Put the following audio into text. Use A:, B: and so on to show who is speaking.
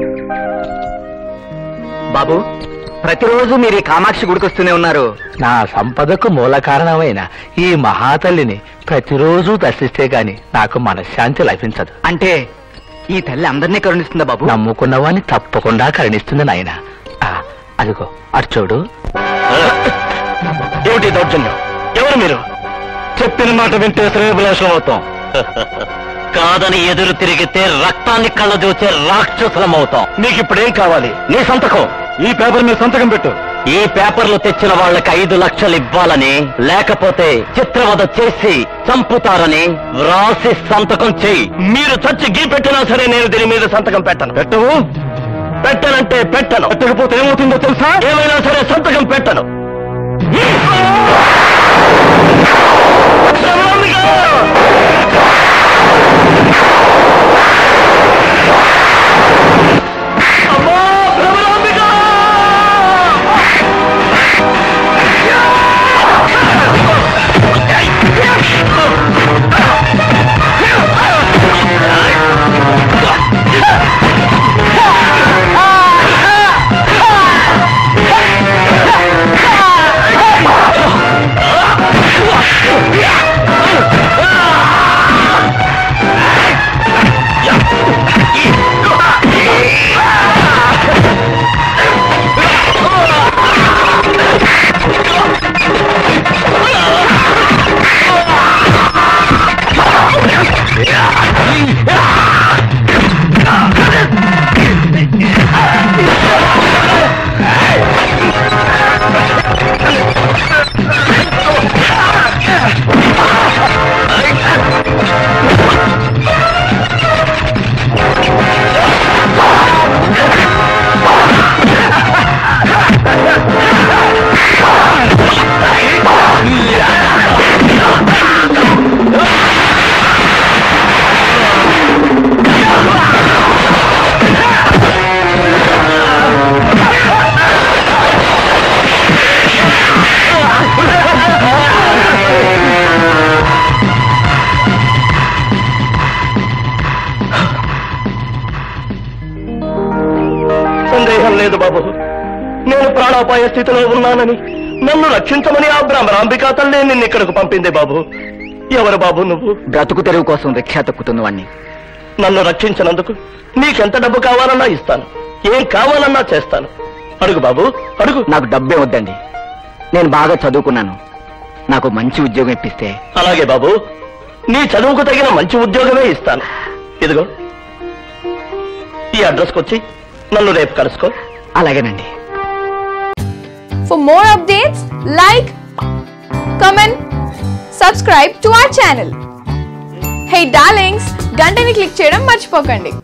A: బాబు ప్రతిరోజు మీరు ఈ కామాక్షి గుడికి వస్తూనే ఉన్నారు
B: నా సంపదకు మూల కారణమైన ఈ మహాతల్లిని ప్రతిరోజు దర్శిస్తే గాని నాకు మనశ్శాంతి లభించదు
A: అంటే ఈ తల్లి అందరినీ కరుణిస్తుందా బాబు
B: నమ్ముకున్నవాని తప్పకుండా కరుణిస్తుంది నాయన అదిగో అటు చూడు
C: ఏమిటి దౌర్జన్యం ఎవరు మీరు చెప్పిన మాట వింటే శ్రేయభిలాషం అవుతాం కాదని ఎదురు తిరిగితే రక్తాన్ని కళ్ళ చూచే రాక్షసులం అవుతాం నీకు ఇప్పుడేం కావాలి నీ సంతకం ఈ పేపర్ మీద సంతకం పెట్టు ఈ పేపర్లు తెచ్చిన వాళ్ళకి ఐదు లక్షలు ఇవ్వాలని లేకపోతే చిత్రవద చేసి చంపుతారని వ్రాసి సంతకం చెయ్యి మీరు చచ్చి గీ పెట్టినా సరే నేను దీని మీద సంతకం పెట్టను పెట్టవు పెట్టనంటే పెట్టను పెట్టకపోతే ఏమవుతుందో తెలుసా ఏమైనా సరే సంతకం పెట్టను సందేహం లేదు బాబు నేను ప్రాణాపాయ స్థితిలో ఉన్నానని నన్ను రక్షించమని ఆ భ్రమరాంబికా తల్లి నిన్ను ఇక్కడకు పంపింది బాబు ఎవరు బాబు నువ్వు
A: బ్రతుకు తెరువు కోసం రిక్షా తొక్కుతున్న వాణ్ణి
C: నన్ను రక్షించినందుకు నీకెంత డబ్బు కావాలన్నా ఇస్తాను ఏం కావాలన్నా చేస్తాను అడుగు బాబు అడుగు
A: నాకు డబ్బే వద్దండి నేను బాగా చదువుకున్నాను నాకు మంచి ఉద్యోగం ఇప్పిస్తే
C: అలాగే బాబు నీ చదువుకు తగిన మంచి ఉద్యోగమే ఇస్తాను ఇదిగో ఈ అడ్రస్కి వచ్చి నన్ను రేపు కలుసుకో
A: అలాగేనండి
D: For more updates, like, comment, subscribe to our channel. Hey darlings, గంటని click చేయడం మర్చిపోకండి